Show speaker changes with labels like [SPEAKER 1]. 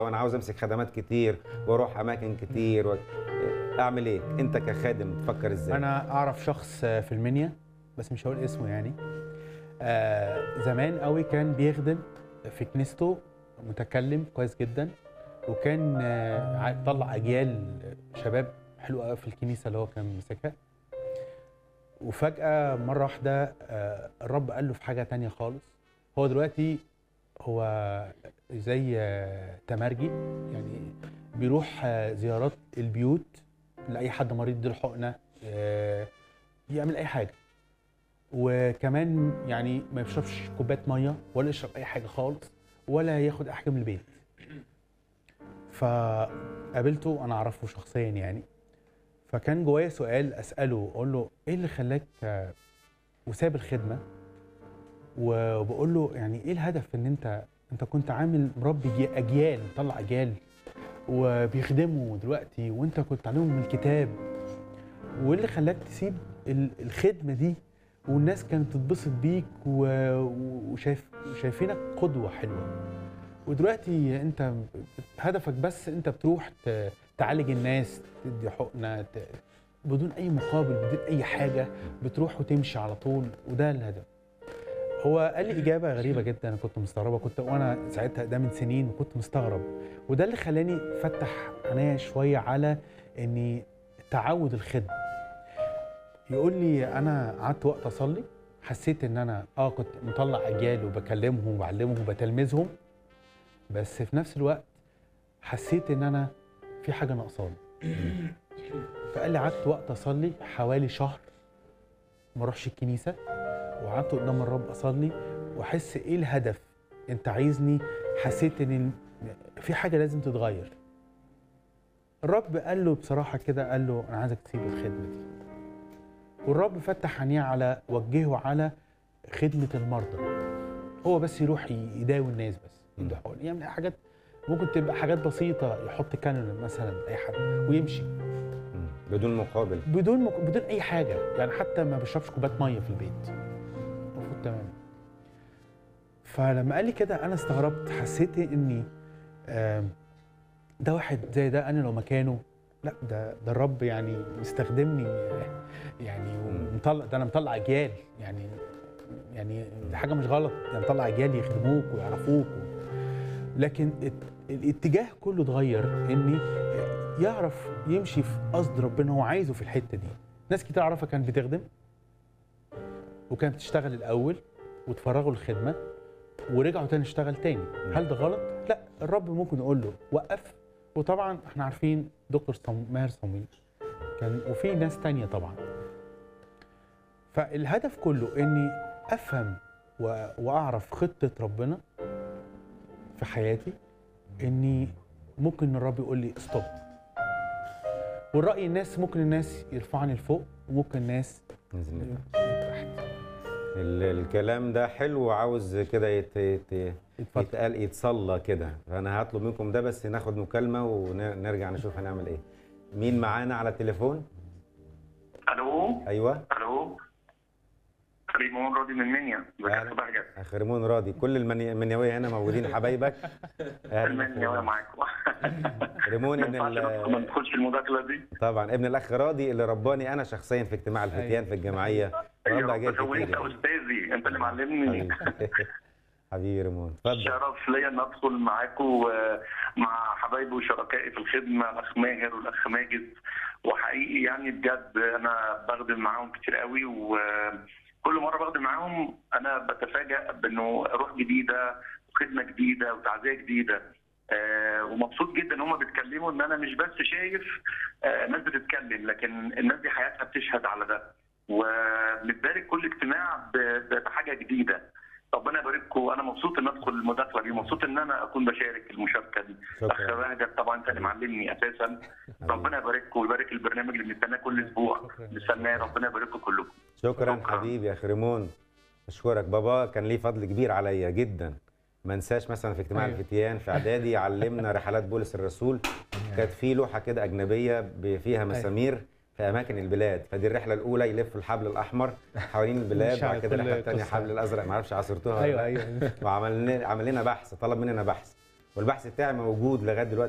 [SPEAKER 1] وانا عاوز امسك خدمات كتير واروح اماكن كتير و... اعمل ايه انت كخادم تفكر ازاي
[SPEAKER 2] انا اعرف شخص في المنيا بس مش هقول اسمه يعني آه زمان قوي كان بيخدم في كنيسته متكلم كويس جدا وكان آه ع- طلع اجيال شباب حلوه قوي في الكنيسه اللي هو كان ماسكها وفجاه مره واحده آه الرب قال له في حاجه تانية خالص هو دلوقتي هو زي آه تمرجي يعني بيروح آه زيارات البيوت لاي حد مريض يديله حقنه آه، يعمل اي حاجه وكمان يعني ما يشربش كوبايه ميه ولا يشرب اي حاجه خالص ولا ياخد اي حاجه من البيت فقابلته انا اعرفه شخصيا يعني فكان جوايا سؤال اساله اقول له ايه اللي خلاك آه، وساب الخدمه وبقول له يعني ايه الهدف ان انت انت كنت عامل مربي جي- اجيال مطلع اجيال وبيخدموا دلوقتي وانت كنت عليهم من الكتاب وايه اللي خلاك تسيب ال- الخدمه دي والناس كانت تتبسط بيك و- وشايف شايفينك قدوه حلوه ودلوقتي انت هدفك بس انت بتروح ت- تعالج الناس تدي حقنه ت- بدون اي مقابل بدون اي حاجه بتروح وتمشي على طول وده الهدف هو قال لي اجابه غريبه جدا انا كنت مستغربه كنت وانا ساعتها ده من سنين وكنت مستغرب وده اللي خلاني فتح عينيا شويه على اني تعود الخدمه يقول لي انا قعدت وقت اصلي حسيت ان انا اه كنت مطلع اجيال وبكلمهم وبعلمهم وبتلمذهم بس في نفس الوقت حسيت ان انا في حاجه ناقصاني فقال لي قعدت وقت اصلي حوالي شهر ما اروحش الكنيسه وقعدت قدام الرب اصلي واحس ايه الهدف انت عايزني حسيت ان في حاجه لازم تتغير الرب قال له بصراحه كده قال له انا عايزك تسيب الخدمه دي والرب فتح عينيه على وجهه على خدمه المرضى هو بس يروح يداوي الناس بس يدي حقن يعمل حاجات ممكن تبقى حاجات بسيطه يحط كانولا مثلا اي حد ويمشي
[SPEAKER 1] مم. بدون مقابل
[SPEAKER 2] بدون مك... بدون اي حاجه يعني حتى ما بيشربش كوبايه ميه في البيت المفروض تمام فلما قال لي كده انا استغربت حسيت اني آم، ده واحد زي ده انا لو مكانه لا ده ده الرب يعني مستخدمني آه، يعني ومطلع ده انا مطلع اجيال يعني يعني دي حاجه مش غلط ده مطلع اجيال يخدموك ويعرفوك و... لكن الت- الاتجاه كله اتغير اني يعرف يمشي في قصد ربنا هو عايزه في الحته دي ناس كتير اعرفها كانت بتخدم وكانت بتشتغل الاول وتفرغوا الخدمه ورجعوا تاني اشتغل تاني هل ده غلط لا الرب ممكن يقول له وقف وطبعا احنا عارفين دكتور صم- ماهر صمويل كان وفي ناس تانية طبعا فالهدف كله اني افهم و... واعرف خطه ربنا في حياتي اني ممكن الرب يقول لي ستوب والراي الناس ممكن الناس يرفعني لفوق وممكن الناس
[SPEAKER 1] ننزل نبدأ.
[SPEAKER 2] تحت
[SPEAKER 1] ال- الكلام ده حلو وعاوز كده يت... يت...
[SPEAKER 2] اتفضل
[SPEAKER 1] يتقال يتصلى كده فانا هطلب منكم ده بس ناخد مكالمه ونرجع نشوف هنعمل ايه مين معانا على التليفون
[SPEAKER 3] الو
[SPEAKER 1] ايوه
[SPEAKER 3] الو ريمون راضي من منيا ازيك
[SPEAKER 1] أهلا.
[SPEAKER 3] يا بهجت
[SPEAKER 1] اخ ريمون راضي كل المني- المنيويه هنا موجودين حبايبك أهلا
[SPEAKER 3] المنيا وانا
[SPEAKER 1] أخ
[SPEAKER 3] معاكم
[SPEAKER 1] ريمون
[SPEAKER 3] ما
[SPEAKER 1] ابن
[SPEAKER 3] ينفعش ندخل- ما
[SPEAKER 1] ال...
[SPEAKER 3] ندخلش المداخله دي
[SPEAKER 1] طبعا ابن الاخ راضي اللي رباني انا شخصيا في اجتماع الفتيان في الجمعيه وربى
[SPEAKER 3] ايوه
[SPEAKER 1] اجيال
[SPEAKER 3] بس هو
[SPEAKER 1] كتير
[SPEAKER 3] انت
[SPEAKER 1] يعني.
[SPEAKER 3] استاذي انت اللي معلمني
[SPEAKER 1] حبيبي حبيبي ريمون اتفضل
[SPEAKER 3] شرف ليا ان ادخل معاكم مع حبايبي وشركائي في الخدمه الاخ ماهر والاخ ماجد وحقيقي يعني بجد انا بخدم معاهم كتير قوي وكل مره بخدم معاهم انا بتفاجئ بانه روح جديده وخدمه جديده وتعزيه جديده آه، ومبسوط جدا ان هم بيتكلموا ان انا مش بس شايف آه، ناس بتتكلم لكن الناس دي حياتها بتشهد على ده وبنتبارك كل اجتماع ب- ب- بحاجه جديده ربنا يبارككم انا مبسوط ان ادخل المداخله دي مبسوط ان انا اكون بشارك المشاركه دي اخ
[SPEAKER 1] شكرا
[SPEAKER 3] بهجت طبعا انت اللي معلمني اساسا ربنا يبارككم ويبارك البرنامج اللي بنستناه كل اسبوع
[SPEAKER 2] شكراً.
[SPEAKER 3] بنستناه ربنا يبارككم كلكم
[SPEAKER 1] شكرا
[SPEAKER 3] شكراً.
[SPEAKER 1] حبيبي يا اخ ريمون اشكرك بابا كان ليه فضل كبير عليا جدا ما انساش مثلا في اجتماع
[SPEAKER 2] أيوة.
[SPEAKER 1] الفتيان في اعدادي علمنا رحلات بولس الرسول كانت في لوحه كده اجنبيه ب- فيها مسامير في اماكن البلاد فدي الرحله الاولى يلف الحبل الاحمر حوالين البلاد
[SPEAKER 2] مش على
[SPEAKER 1] بعد كده
[SPEAKER 2] كل
[SPEAKER 1] الرحله الثانيه
[SPEAKER 2] قصة.
[SPEAKER 1] حبل الازرق ما اعرفش عصرتوها ولا
[SPEAKER 2] ايوه
[SPEAKER 1] لا.
[SPEAKER 2] ايوه
[SPEAKER 1] وعملنا عمل لنا بحث طلب مننا بحث والبحث بتاعي موجود لغايه دلوقتي